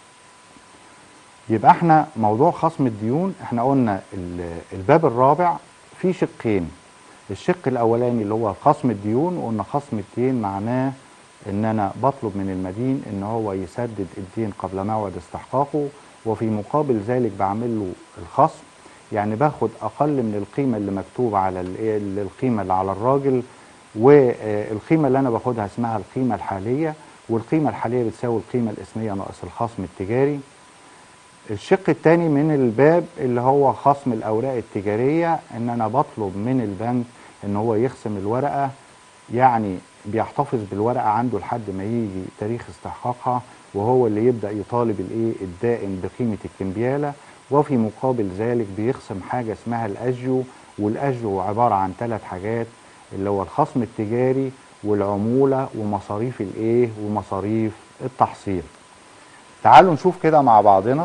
يبقى احنا موضوع خصم الديون احنا قلنا ال- الباب الرابع فيه شقين الشق الاولاني اللي هو خصم الديون وقلنا خصم الدين معناه ان انا بطلب من المدين ان هو يسدد الدين قبل موعد استحقاقه وفي مقابل ذلك بعمل له الخصم يعني باخد اقل من القيمه اللي مكتوب على ال- القيمه اللي على الراجل والقيمه اللي انا باخدها اسمها القيمه الحاليه والقيمه الحاليه بتساوي القيمه الاسميه ناقص الخصم التجاري الشق الثاني من الباب اللي هو خصم الاوراق التجاريه ان انا بطلب من البنك ان هو يخصم الورقه يعني بيحتفظ بالورقه عنده لحد ما يجي تاريخ استحقاقها وهو اللي يبدا يطالب الايه الدائن بقيمه الكمبياله وفي مقابل ذلك بيخصم حاجه اسمها الاجيو والاجيو عباره عن ثلاث حاجات اللي هو الخصم التجاري والعموله ومصاريف الايه ومصاريف التحصيل تعالوا نشوف كده مع بعضنا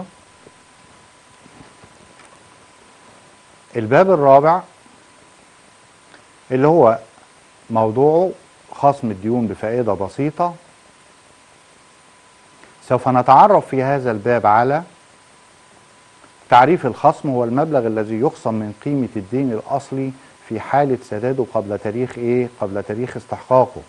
الباب الرابع اللي هو موضوعه خصم الديون بفائدة بسيطة سوف نتعرف في هذا الباب على تعريف الخصم هو المبلغ الذي يخصم من قيمة الدين الأصلي في حالة سداده قبل تاريخ إيه؟ قبل تاريخ استحقاقه.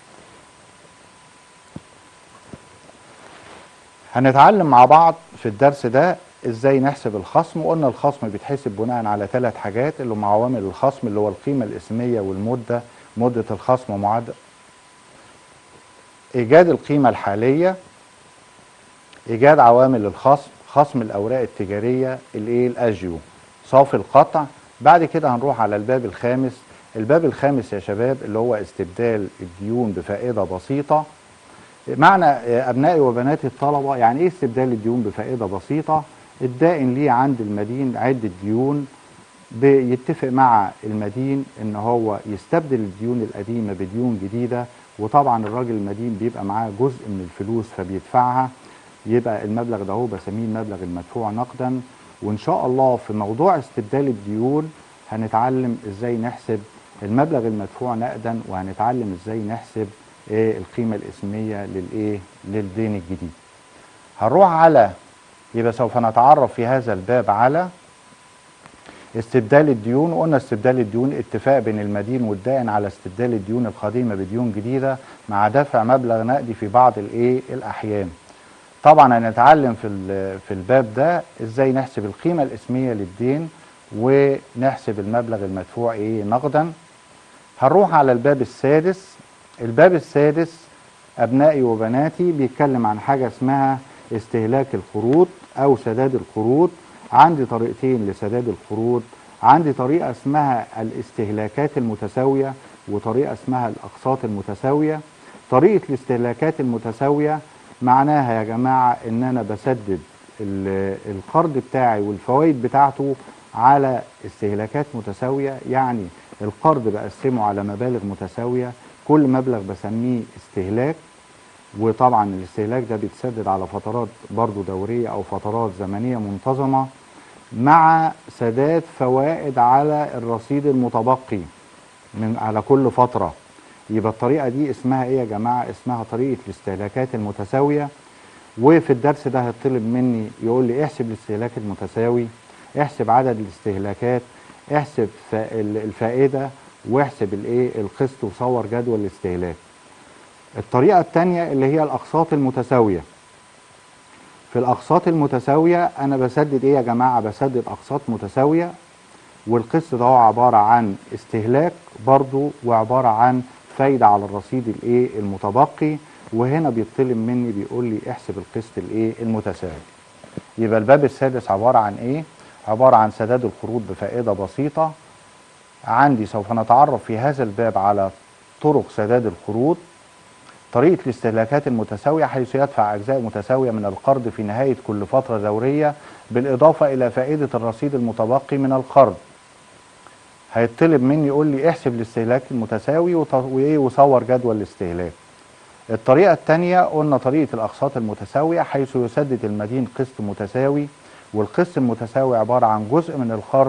هنتعلم مع بعض في الدرس ده ازاي نحسب الخصم وقلنا الخصم بيتحسب بناء على ثلاث حاجات اللي هم عوامل الخصم اللي هو القيمة الاسمية والمدة مدة الخصم ومعدل ايجاد القيمة الحالية ايجاد عوامل الخصم خصم الاوراق التجارية الايه الاجيو صافي القطع بعد كده هنروح على الباب الخامس الباب الخامس يا شباب اللي هو استبدال الديون بفائدة بسيطة معنى ابنائي وبناتي الطلبه يعني ايه استبدال الديون بفائده بسيطه الدائن ليه عند المدين عده ديون بيتفق مع المدين ان هو يستبدل الديون القديمه بديون جديده وطبعا الراجل المدين بيبقى معاه جزء من الفلوس فبيدفعها يبقى المبلغ ده هو بسميه المبلغ المدفوع نقدا وان شاء الله في موضوع استبدال الديون هنتعلم ازاي نحسب المبلغ المدفوع نقدا وهنتعلم ازاي نحسب ايه القيمه الاسميه للايه للدين الجديد هنروح على يبقى سوف نتعرف في هذا الباب على استبدال الديون وقلنا استبدال الديون اتفاق بين المدين والدائن على استبدال الديون القديمه بديون جديده مع دفع مبلغ نقدي في بعض الايه الاحيان طبعا هنتعلم في ال- في الباب ده ازاي نحسب القيمه الاسميه للدين ونحسب المبلغ المدفوع ايه نقدا هنروح على الباب السادس الباب السادس ابنائي وبناتي بيتكلم عن حاجه اسمها استهلاك القروض او سداد القروض عندي طريقتين لسداد القروض عندي طريقه اسمها الاستهلاكات المتساويه وطريقه اسمها الاقساط المتساويه طريقه الاستهلاكات المتساويه معناها يا جماعه ان انا بسدد ال- القرض بتاعي والفوائد بتاعته على استهلاكات متساويه يعني القرض بقسمه على مبالغ متساويه كل مبلغ بسميه استهلاك وطبعا الاستهلاك ده بيتسدد على فترات برضو دورية أو فترات زمنية منتظمة مع سداد فوائد على الرصيد المتبقي من على كل فترة يبقى الطريقة دي اسمها ايه يا جماعة اسمها طريقة الاستهلاكات المتساوية وفي الدرس ده هيطلب مني يقول لي احسب الاستهلاك المتساوي احسب عدد الاستهلاكات احسب فا- ال- الفائدة واحسب الايه القسط وصور جدول الاستهلاك الطريقة التانية اللي هي الأقساط المتساوية في الأقساط المتساوية أنا بسدد إيه يا جماعة بسدد أقساط متساوية والقسط ده هو عبارة عن استهلاك برضو وعبارة عن فايدة على الرصيد الإيه المتبقي وهنا بيطلب مني بيقول لي احسب القسط الإيه المتساوي يبقى الباب السادس عبارة عن إيه عبارة عن سداد القروض بفائدة بسيطة عندي سوف نتعرف في هذا الباب على طرق سداد القروض طريقة الاستهلاكات المتساوية حيث يدفع أجزاء متساوية من القرض في نهاية كل فترة دورية بالإضافة إلى فائدة الرصيد المتبقي من القرض هيطلب مني يقول لي احسب الاستهلاك المتساوي وط- وإيه وصور جدول الاستهلاك الطريقة الثانية قلنا طريقة الأقساط المتساوية حيث يسدد المدين قسط متساوي والقسط المتساوي عبارة عن جزء من القرض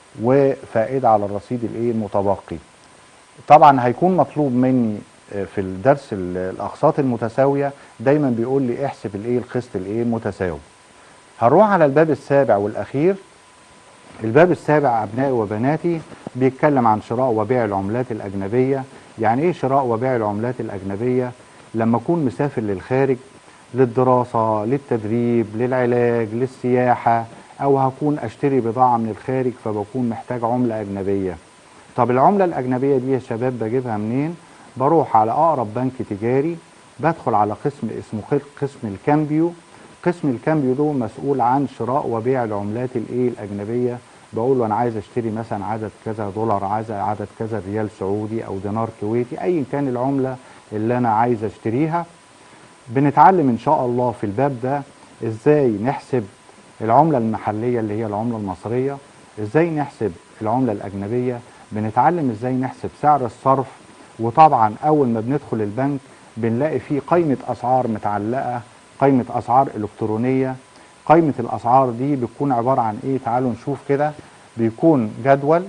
وفائدة على الرصيد الإيه المتبقي طبعا هيكون مطلوب مني آه، في الدرس ال- الاقساط المتساويه دايما بيقول لي احسب الايه القسط الايه المتساوي هنروح على الباب السابع والاخير الباب السابع ابنائي وبناتي بيتكلم عن شراء وبيع العملات الاجنبيه يعني ايه شراء وبيع العملات الاجنبيه لما اكون مسافر للخارج للدراسه للتدريب للعلاج للسياحه او هكون اشتري بضاعه من الخارج فبكون محتاج عمله اجنبيه طب العملة الأجنبية دي يا شباب بجيبها منين؟ بروح على أقرب بنك تجاري بدخل على قسم اسمه قل- قسم الكامبيو قسم الكامبيو ده مسؤول عن شراء وبيع العملات الايه الأجنبية بقول له أنا عايز أشتري مثلا عدد كذا دولار عايز عدد كذا ريال سعودي أو دينار كويتي أيا كان العملة اللي أنا عايز أشتريها بنتعلم ان شاء الله في الباب ده ازاي نحسب العملة المحلية اللي هي العملة المصرية ازاي نحسب العملة الأجنبية بنتعلم ازاي نحسب سعر الصرف وطبعا أول ما بندخل البنك بنلاقي فيه قائمة أسعار متعلقة قائمة أسعار إلكترونية قائمة الأسعار دي بتكون عبارة عن إيه تعالوا نشوف كده بيكون جدول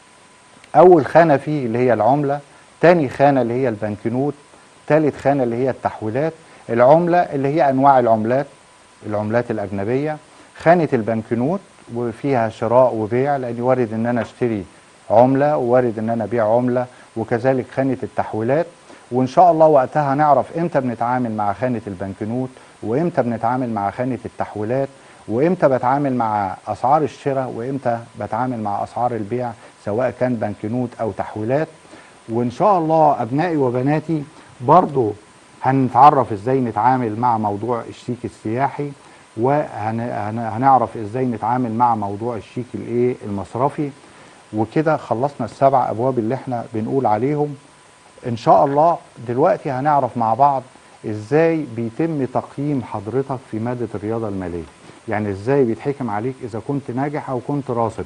اول خانه فيه اللي هي العمله تاني خانه اللي هي البنكنوت تالت خانه اللي هي التحويلات العمله اللي هي انواع العملات العملات الاجنبيه خانه البنكنوت وفيها شراء وبيع لان وارد ان انا اشتري عمله ووارد ان انا ابيع عمله وكذلك خانه التحويلات وان شاء الله وقتها نعرف امتى بنتعامل مع خانه البنكنوت وامتى بنتعامل مع خانه التحويلات وامتى بتعامل مع اسعار الشراء وامتى بتعامل مع اسعار البيع سواء كان بنكنوت او تحويلات وان شاء الله ابنائي وبناتي برضو هنتعرف ازاي نتعامل مع موضوع الشيك السياحي وهنعرف ازاي نتعامل مع موضوع الشيك الايه المصرفي وكده خلصنا السبع ابواب اللي احنا بنقول عليهم ان شاء الله دلوقتي هنعرف مع بعض ازاي بيتم تقييم حضرتك في مادة الرياضة المالية يعني ازاي بيتحكم عليك اذا كنت ناجح او كنت راصد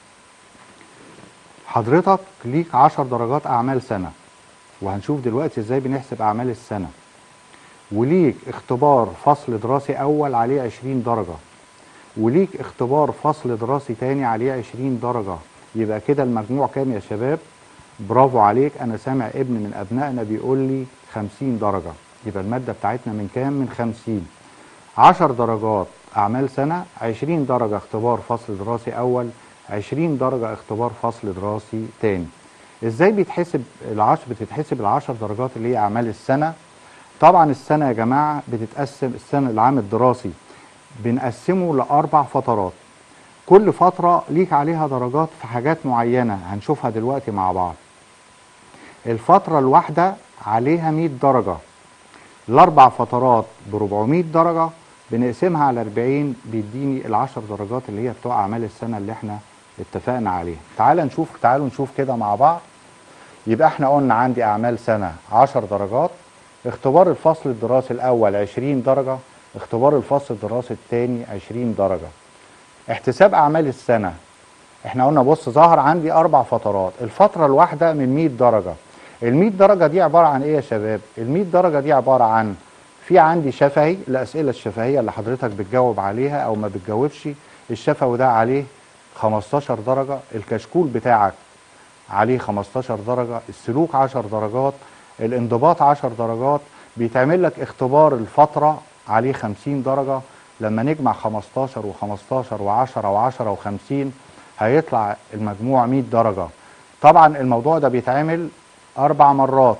حضرتك ليك عشر درجات اعمال سنة وهنشوف دلوقتي ازاي بنحسب اعمال السنة وليك اختبار فصل دراسي اول عليه 20 درجة وليك اختبار فصل دراسي تاني عليه 20 درجة يبقى كده المجموع كام يا شباب برافو عليك انا سامع ابن من ابنائنا بيقول لي 50 درجة يبقى المادة بتاعتنا من كام من 50 10 درجات اعمال سنة 20 درجة اختبار فصل دراسي اول 20 درجة اختبار فصل دراسي تاني ازاي بيتحسب العشر بتتحسب العشر درجات اللي هي اعمال السنة طبعا السنة يا جماعة بتتقسم السنة العام الدراسي بنقسمه لأربع فترات كل فترة ليك عليها درجات في حاجات معينة هنشوفها دلوقتي مع بعض الفترة الواحدة عليها 100 درجة الأربع فترات ب 400 درجة بنقسمها على 40 بيديني العشر درجات اللي هي بتوع أعمال السنة اللي احنا اتفقنا عليها تعال نشوف تعالوا نشوف كده مع بعض يبقى احنا قلنا عندي أعمال سنة 10 درجات اختبار الفصل الدراسي الأول 20 درجة اختبار الفصل الدراسي الثاني 20 درجة احتساب أعمال السنة احنا قلنا بص ظهر عندي أربع فترات الفترة الواحدة من 100 درجة ال 100 درجة دي عبارة عن إيه يا شباب؟ ال 100 درجة دي عبارة عن في عندي شفهي الأسئلة الشفهية اللي حضرتك بتجاوب عليها أو ما بتجاوبش الشفوي ده عليه 15 درجة الكشكول بتاعك عليه 15 درجة السلوك 10 درجات الانضباط 10 درجات بيتعمل لك اختبار الفترة عليه 50 درجة لما نجمع 15 و15 و10 و10 و50 هيطلع المجموع 100 درجة طبعا الموضوع ده بيتعمل اربع مرات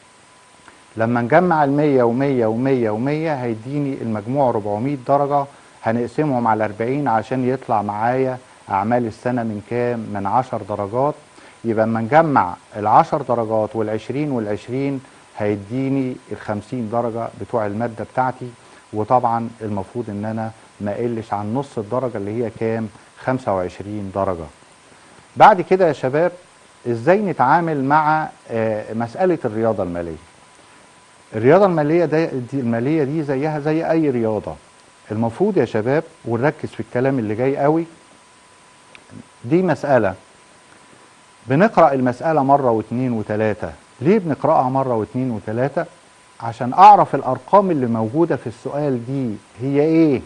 لما نجمع ال100 و100 و100 و100 هيديني المجموع 400 درجة هنقسمهم على 40 عشان يطلع معايا أعمال السنة من كام؟ من 10 درجات يبقى اما نجمع ال 10 درجات وال 20 وال 20 هيديني ال 50 درجة بتوع المادة بتاعتي وطبعا المفروض ان انا ما اقلش عن نص الدرجة اللي هي كام؟ 25 درجة. بعد كده يا شباب ازاي نتعامل مع آه، مسألة الرياضة المالية؟ الرياضة المالية دي, دي المالية دي زيها زي أي رياضة المفروض يا شباب ونركز في الكلام اللي جاي قوي دي مسألة بنقرأ المسألة مرة واثنين وثلاثة ليه بنقرأها مرة واثنين وثلاثة عشان أعرف الأرقام اللي موجودة في السؤال دي هي إيه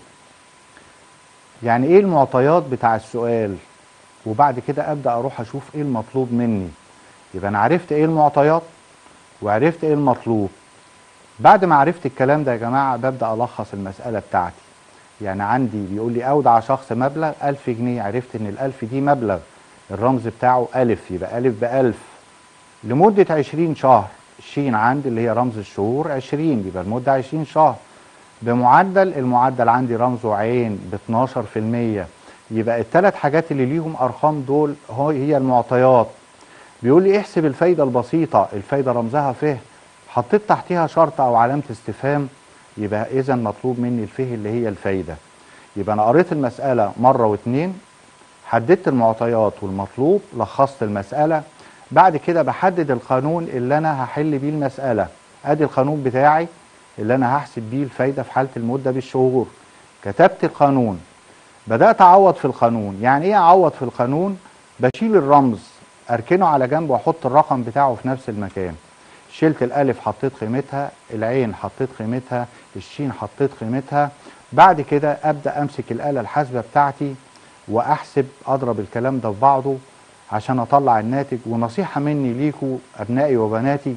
يعني إيه المعطيات بتاع السؤال وبعد كده أبدأ أروح أشوف إيه المطلوب مني يبقى أنا عرفت إيه المعطيات وعرفت إيه المطلوب بعد ما عرفت الكلام ده يا جماعة ببدأ ألخص المسألة بتاعتي يعني عندي بيقول لي أودع شخص مبلغ ألف جنيه عرفت إن الألف دي مبلغ الرمز بتاعه ألف يبقى ألف بألف لمدة عشرين شهر الشين عندي اللي هي رمز الشهور عشرين يبقى المدة عشرين شهر بمعدل المعدل عندي رمزه عين ب 12% يبقى الثلاث حاجات اللي ليهم أرقام دول هو هي المعطيات بيقول لي احسب الفايدة البسيطة الفايدة رمزها فه حطيت تحتها شرط او علامه استفهام يبقى اذا مطلوب مني الفه اللي هي الفايده يبقى انا قريت المساله مره واتنين حددت المعطيات والمطلوب لخصت المساله بعد كده بحدد القانون اللي انا هحل بيه المساله ادي القانون بتاعي اللي انا هحسب بيه الفايده في حاله المده بالشهور كتبت القانون بدات اعوض في القانون يعني ايه اعوض في القانون بشيل الرمز اركنه على جنب واحط الرقم بتاعه في نفس المكان شلت الالف حطيت قيمتها العين حطيت قيمتها الشين حطيت قيمتها بعد كده ابدا امسك الاله الحاسبه بتاعتي واحسب اضرب الكلام ده في بعضه عشان اطلع الناتج ونصيحه مني ليكوا ابنائي وبناتي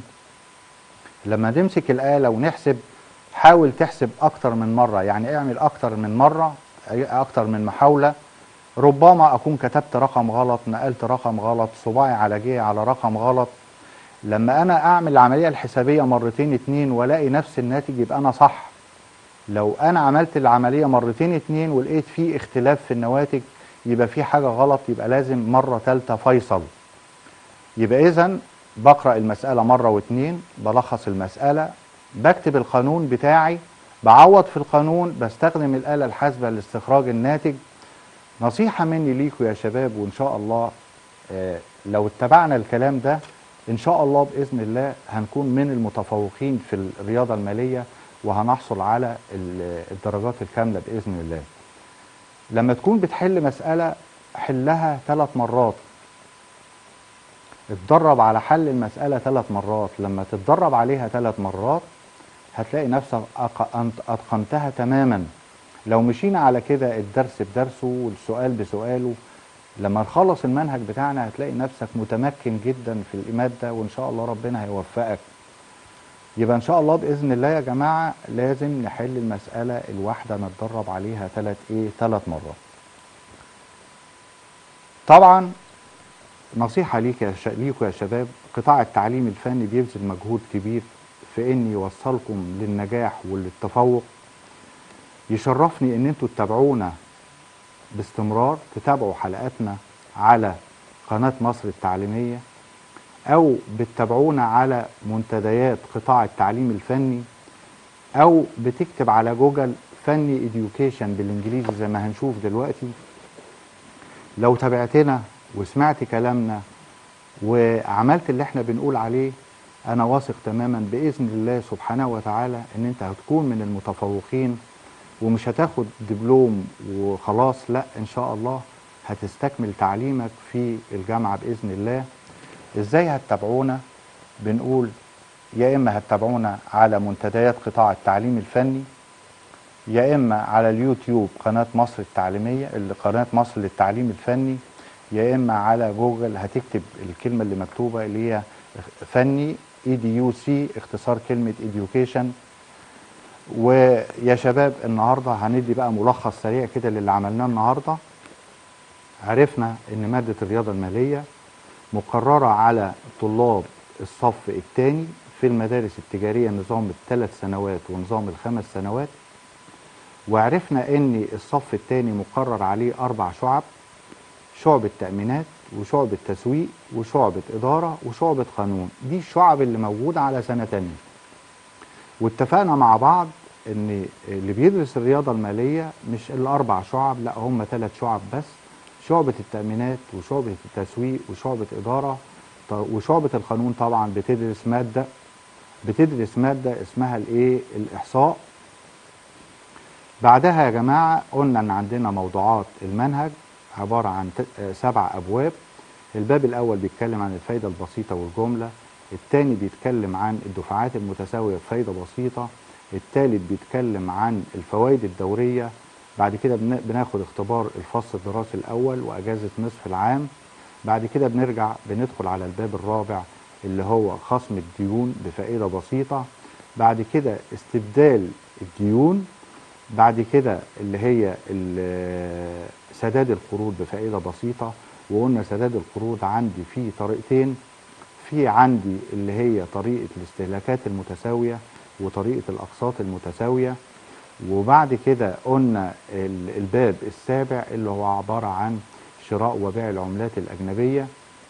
لما نمسك الاله ونحسب حاول تحسب اكتر من مره يعني اعمل اكتر من مره اكتر من محاوله ربما اكون كتبت رقم غلط نقلت رقم غلط صباعي على جه على رقم غلط لما انا اعمل العمليه الحسابيه مرتين اتنين والاقي نفس الناتج يبقى انا صح لو انا عملت العمليه مرتين اتنين ولقيت فيه اختلاف في النواتج يبقى في حاجه غلط يبقى لازم مره ثالثه فيصل يبقى اذا بقرا المساله مره واتنين بلخص المساله بكتب القانون بتاعي بعوض في القانون بستخدم الاله الحاسبه لاستخراج الناتج نصيحه مني ليكم يا شباب وان شاء الله آه لو اتبعنا الكلام ده ان شاء الله باذن الله هنكون من المتفوقين في الرياضه الماليه وهنحصل على الدرجات الكامله باذن الله لما تكون بتحل مساله حلها ثلاث مرات اتدرب على حل المساله ثلاث مرات لما تتدرب عليها ثلاث مرات هتلاقي نفسك اتقنتها تماما لو مشينا على كده الدرس بدرسه والسؤال بسؤاله لما نخلص المنهج بتاعنا هتلاقي نفسك متمكن جدا في المادة وإن شاء الله ربنا هيوفقك يبقى إن شاء الله بإذن الله يا جماعة لازم نحل المسألة الواحدة نتدرب عليها ثلاث إيه ثلاث مرات طبعا نصيحة ليك يا ش... ليكوا يا شباب قطاع التعليم الفني بيبذل مجهود كبير في إن يوصلكم للنجاح وللتفوق يشرفني إن انتوا تتابعونا باستمرار تتابعوا حلقاتنا على قناة مصر التعليمية أو بتتابعونا على منتديات قطاع التعليم الفني أو بتكتب على جوجل فني إديوكيشن بالإنجليزي زي ما هنشوف دلوقتي لو تابعتنا وسمعت كلامنا وعملت اللي احنا بنقول عليه أنا واثق تماما بإذن الله سبحانه وتعالى إن أنت هتكون من المتفوقين ومش هتاخد دبلوم وخلاص لا ان شاء الله هتستكمل تعليمك في الجامعه باذن الله ازاي هتتابعونا بنقول يا اما هتتابعونا على منتديات قطاع التعليم الفني يا اما على اليوتيوب قناه مصر التعليميه اللي قناه مصر للتعليم الفني يا اما على جوجل هتكتب الكلمه اللي مكتوبه اللي هي فني اي دي يو سي اختصار كلمه education ويا شباب النهارده هندي بقى ملخص سريع كده للي عملناه النهارده عرفنا ان ماده الرياضه الماليه مقررة على طلاب الصف الثاني في المدارس التجارية نظام الثلاث سنوات ونظام الخمس سنوات وعرفنا ان الصف الثاني مقرر عليه اربع شعب شعبة تأمينات وشعبة تسويق وشعبة إدارة وشعبة قانون دي الشعب اللي موجودة على سنة تانية واتفقنا مع بعض ان اللي بيدرس الرياضة المالية مش الأربع شعب لا هم ثلاث شعب بس شعبة التأمينات وشعبة التسويق وشعبة إدارة ط- وشعبة القانون طبعا بتدرس مادة بتدرس مادة اسمها الايه الإحصاء بعدها يا جماعة قلنا ان عندنا موضوعات المنهج عبارة عن ت- آه، سبع أبواب الباب الأول بيتكلم عن الفايدة البسيطة والجملة الثاني بيتكلم عن الدفعات المتساوية بفايدة بسيطة الثالث بيتكلم عن الفوائد الدورية بعد كده بن- بناخد اختبار الفصل الدراسي الأول وأجازة نصف العام بعد كده بنرجع بندخل على الباب الرابع اللي هو خصم الديون بفائدة بسيطة بعد كده استبدال الديون بعد كده اللي هي ال- سداد القروض بفائدة بسيطة وقلنا سداد القروض عندي في طريقتين في عندي اللي هي طريقة الاستهلاكات المتساوية وطريقة الأقساط المتساوية وبعد كده قلنا ال- الباب السابع اللي هو عبارة عن شراء وبيع العملات الأجنبية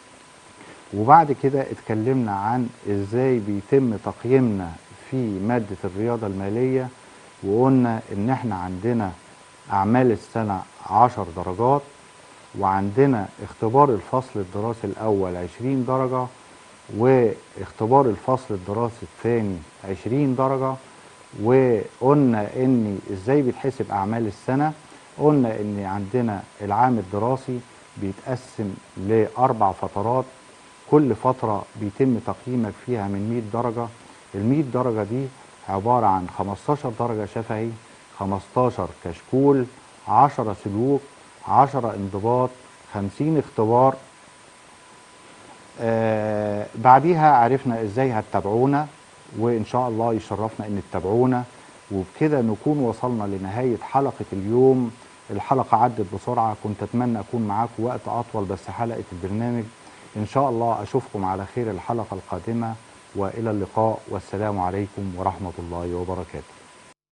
وبعد كده اتكلمنا عن ازاي بيتم تقييمنا في مادة الرياضة المالية وقلنا ان احنا عندنا اعمال السنة عشر درجات وعندنا اختبار الفصل الدراسي الاول عشرين درجة واختبار الفصل الدراسي الثاني عشرين درجة وقلنا ان ازاي بيتحسب اعمال السنة قلنا ان عندنا العام الدراسي بيتقسم لاربع فترات كل فترة بيتم تقييمك فيها من 100 درجة ال 100 درجة دي عبارة عن 15 درجة شفهي 15 كشكول 10 سلوك 10 انضباط 50 اختبار آه بعديها عرفنا ازاي هتتابعونا وان شاء الله يشرفنا ان تتابعونا وبكده نكون وصلنا لنهاية حلقة اليوم الحلقة عدت بسرعة كنت اتمنى اكون معاكم وقت اطول بس حلقة البرنامج ان شاء الله اشوفكم على خير الحلقة القادمة والى اللقاء والسلام عليكم ورحمة الله وبركاته